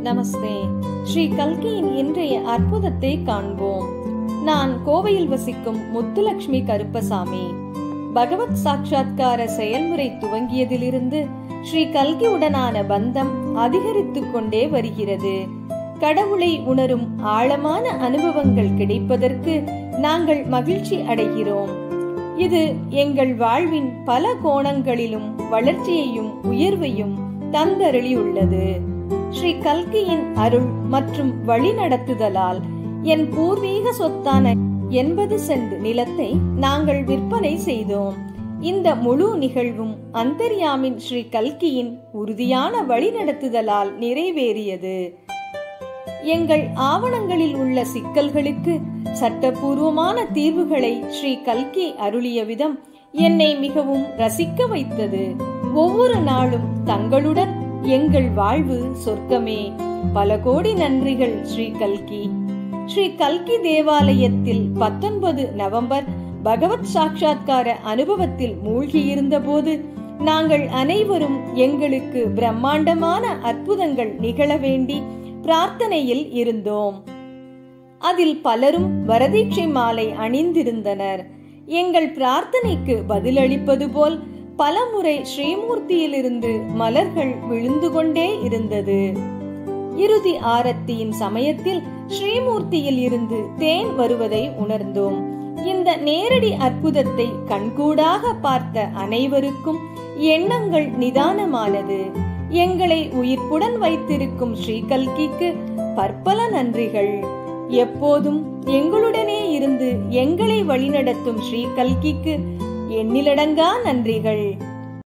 நமஸ்தே ஸ்ரீ கல்கியின் இன்றைய அற்புதத்தை காண்போம் நான் கோவையில் வசிக்கும் முத்துலட்சுமி கருப்பசாமி பகவத் சாட்சாத்கார செயல்முறை துவங்கியதிலிருந்து ஸ்ரீ கல்கியுடனான பந்தம் அதிகரித்துக் கொண்டே வருகிறது கடவுளை உணரும் ஆழமான அனுபவங்கள் கிடைப்பதற்கு நாங்கள் மகிழ்ச்சி அடைகிறோம் இது எங்கள் வாழ்வின் பல கோணங்களிலும் வளர்ச்சியையும் உயர்வையும் தந்தருளியுள்ளது ஸ்ரீ கல்கியின் அருள் மற்றும் வழிநடத்துதலால் என் பூர்வீக சொத்தான எண்பது சென்ட் நிலத்தை நாங்கள் விற்பனை செய்தோம் இந்த முழு நிகழ்வும் அந்தர்யாமின் ஸ்ரீ கல்கியின் உறுதியான வழிநடத்துதலால் நிறைவேறியது எங்கள் ஆவணங்களில் உள்ள சிக்கல்களுக்கு சட்டபூர்வமான தீர்வுகளை ஸ்ரீ கல்கி அருளிய விதம் என்னை மிகவும் ரசிக்க வைத்தது ஒவ்வொரு நாளும் தங்களுடன் எங்கள் வாழ்வு சொர்க்கமே பல கோடி நன்றிகள் ஸ்ரீ கல்கி ஸ்ரீ கல்கி தேவாலயத்தில் பத்தொன்பது நவம்பர் பகவத் சாட்சாத்கார அனுபவத்தில் மூழ்கியிருந்த போது நாங்கள் அனைவரும் எங்களுக்கு பிரம்மாண்டமான அற்புதங்கள் நிகழ வேண்டி பிரார்த்தனையில் இருந்தோம் அதில் பலரும் வரதீட்சை மாலை அணிந்திருந்தனர் எங்கள் பிரார்த்தனைக்கு பதிலளிப்பது போல் பலமுறை ஸ்ரீமூர்த்தியிலிருந்து மலர்கள் விழுந்து கொண்டே இருந்தது இறுதி ஆரத்தியின் சமயத்தில் ஸ்ரீமூர்த்தியில் இருந்து தேன் வருவதை உணர்ந்தோம் இந்த நேரடி அற்புதத்தை கண்கூடாக பார்த்த அனைவருக்கும் எண்ணங்கள் நிதானமானது எங்களை உயிர்ப்புடன் வைத்திருக்கும் ஸ்ரீகல்கிக்கு பற்பல நன்றிகள் எப்போதும் எங்களுடனே இருந்து எங்களை வழிநடத்தும் ஸ்ரீகல்கிக்கு எண்ணிலடங்கா நன்றிகள்